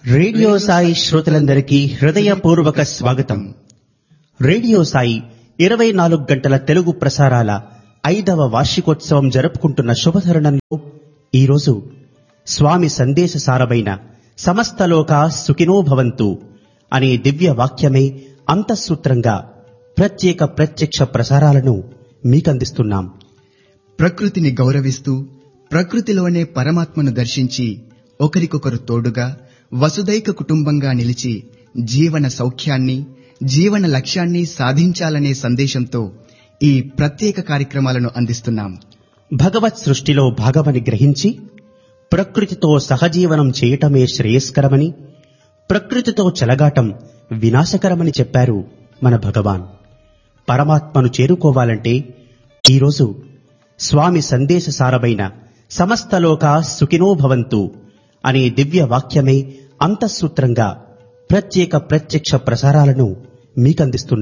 radio Sai శ్రోతలందరికీ హృదయపూర్వక స్వాగతం రేడియో సాయి ఇరవై నాలుగు గంటల తెలుగు ప్రసారాల ఐదవ వార్షికోత్సవం జరుపుకుంటున్న శుభతరుణంలో ఈరోజు స్వామి సందేశ సారమైన సమస్త లోకా సుఖినో భవంతు అనే దివ్య వాక్యమే అంతఃసూత్రంగా ప్రత్యేక ప్రత్యక్ష ప్రసారాలను మీకందిస్తున్నాం ప్రకృతిని గౌరవిస్తూ ప్రకృతిలోనే పరమాత్మను దర్శించి ఒకరికొకరు తోడుగా వసుదైక కుటుంబంగా నిలిచి జీవన సౌఖ్యాన్ని జీవన లక్ష్యాన్ని సాధించాలనే సందేశంతో ఈ ప్రత్యేక కార్యక్రమాలను అందిస్తున్నాం భగవత్ సృష్టిలో భాగమని గ్రహించి ప్రకృతితో సహజీవనం చేయటమే శ్రేయస్కరమని ప్రకృతితో చెలగాటం వినాశకరమని చెప్పారు మన భగవాన్ పరమాత్మను చేరుకోవాలంటే ఈరోజు స్వామి సందేశ సారమైన సమస్తలోకా సుఖినో భవంతు అనే దివ్య వాక్యమే అంతఃసూత్రంగా ప్రత్యేక ప్రత్యక్ష ప్రసారాలను మీకందిస్తున్నాం